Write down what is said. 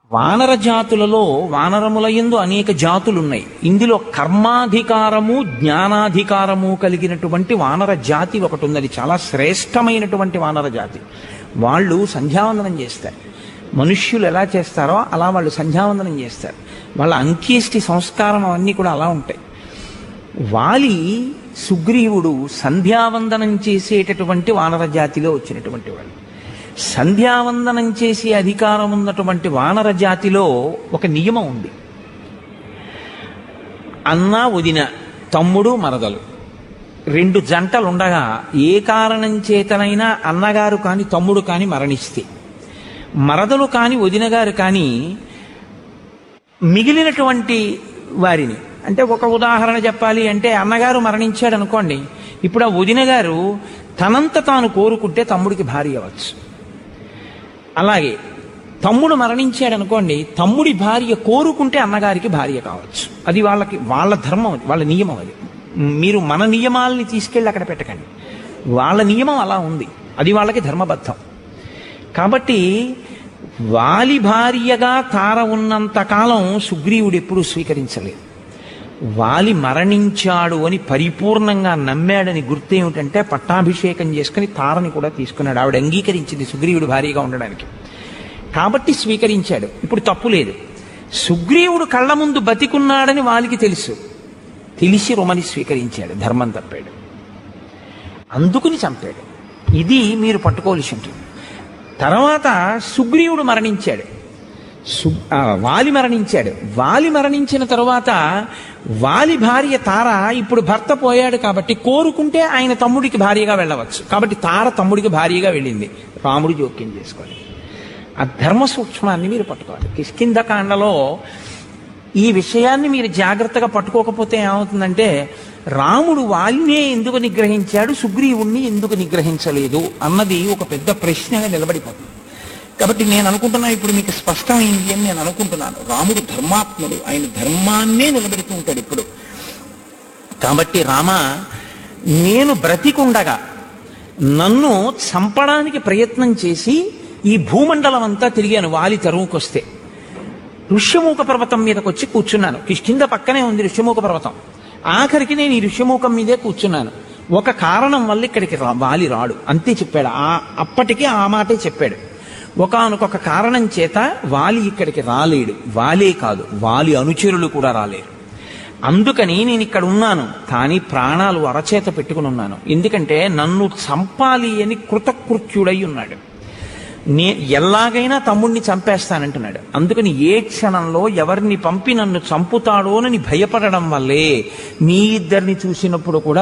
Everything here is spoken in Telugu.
వానర జాతులలో వానరములయందు అనేక జాతులున్నాయి ఇందులో కర్మాధికారము జ్ఞానాధికారము కలిగినటువంటి వానర జాతి ఒకటి ఉన్నది చాలా శ్రేష్టమైనటువంటి వానర జాతి వాళ్ళు సంధ్యావందనం చేస్తారు మనుష్యులు ఎలా చేస్తారో అలా వాళ్ళు సంధ్యావందనం చేస్తారు వాళ్ళ అంత్యేష్టి సంస్కారం అవన్నీ కూడా అలా ఉంటాయి వాలి సుగ్రీవుడు సంధ్యావందనం చేసేటటువంటి వానర జాతిలో వచ్చినటువంటి వాడు సంధ్యావందనం చేసే అధికారం ఉన్నటువంటి వానర జాతిలో ఒక నియమం ఉంది అన్న వదిన తమ్ముడు మరదలు రెండు జంటలు ఉండగా ఏ కారణం చేతనైనా అన్నగారు కాని తమ్ముడు కాని మరణిస్తే మరదలు కాని వదిన గారు కానీ మిగిలినటువంటి వారిని అంటే ఒక ఉదాహరణ చెప్పాలి అంటే అన్నగారు మరణించాడు అనుకోండి ఇప్పుడు ఆ వదిన గారు తనంత తాను కోరుకుంటే తమ్ముడికి భార్య అవ్వచ్చు అలాగే తమ్ముడు మరణించాడు అనుకోండి తమ్ముడి భార్య కోరుకుంటే అన్నగారికి భార్య కావచ్చు అది వాళ్ళకి వాళ్ళ ధర్మం అది వాళ్ళ నియమం అది మీరు మన నియమాల్ని తీసుకెళ్ళి అక్కడ పెట్టకండి వాళ్ళ నియమం అలా ఉంది అది వాళ్ళకి ధర్మబద్ధం కాబట్టి వాలి భార్యగా తార ఉన్నంత కాలం సుగ్రీవుడు ఎప్పుడూ స్వీకరించలేదు వాలి మరణించాడు అని పరిపూర్ణంగా నమ్మాడని గుర్తు ఏమిటంటే పట్టాభిషేకం చేసుకుని తారని కూడా తీసుకున్నాడు ఆవిడ అంగీకరించింది సుగ్రీవుడు భార్యగా ఉండడానికి కాబట్టి స్వీకరించాడు ఇప్పుడు తప్పు లేదు సుగ్రీవుడు కళ్ళ ముందు బతికున్నాడని వాలికి తెలుసు తెలిసి రొమని స్వీకరించాడు ధర్మం తప్పాడు అందుకుని చంపాడు ఇది మీరు పట్టుకోవలసి ఉంటుంది తర్వాత సుగ్రీవుడు మరణించాడు సు ఆ, వాలి మరణించాడు వాలి మరణించిన తరువాత వాలి భార్య తార ఇప్పుడు భర్త పోయాడు కాబట్టి కోరుకుంటే ఆయన తమ్ముడికి భార్యగా వెళ్ళవచ్చు కాబట్టి తార తమ్ముడికి భార్యగా వెళ్ళింది రాముడు జోక్యం చేసుకోవాలి ఆ ధర్మ సూక్ష్మాన్ని మీరు పట్టుకోవాలి కిష్కింధకాండలో ఈ విషయాన్ని మీరు జాగ్రత్తగా పట్టుకోకపోతే ఏమవుతుందంటే రాముడు వాలినే ఎందుకు నిగ్రహించాడు సుగ్రీవుణ్ణి ఎందుకు నిగ్రహించలేదు అన్నది ఒక పెద్ద ప్రశ్నగా నిలబడిపోతుంది కాబట్టి నేను అనుకుంటున్నా ఇప్పుడు మీకు స్పష్టమైంది అని నేను అనుకుంటున్నాను రాముడు ధర్మాత్ముడు ఆయన ధర్మాన్నే నిలబెడుతూ ఉంటాడు ఇప్పుడు కాబట్టి రామ నేను బ్రతికుండగా నన్ను చంపడానికి ప్రయత్నం చేసి ఈ భూమండలం అంతా తిరిగాను వాలి తరువుకొస్తే ఋష్యమూక పర్వతం మీదకి వచ్చి కూర్చున్నాను కిష్కింద పక్కనే ఉంది ఋష్యమూక పర్వతం ఆఖరికి నేను ఈ ఋష్యమూకం మీదే కూర్చున్నాను ఒక కారణం వల్ల ఇక్కడికి రా- వాలి రాడు అంతే చెప్పాడు ఆ అప్పటికే ఆ మాటే చెప్పాడు ఒకానొక కారణం చేత వాలి ఇక్కడికి రాలేడు వాలే కాదు వాలి అనుచరులు కూడా రాలేరు అందుకని నేను ఇక్కడ ఉన్నాను కానీ ప్రాణాలు అరచేత పెట్టుకుని ఉన్నాను ఎందుకంటే నన్ను చంపాలి అని కృతకృత్యుడై ఉన్నాడు నే ఎలాగైనా తమ్ముడిని చంపేస్తానంటున్నాడు అందుకని ఏ క్షణంలో ఎవరిని పంపి నన్ను చంపుతాడోనని భయపడడం వల్లే మీ ఇద్దరిని చూసినప్పుడు కూడా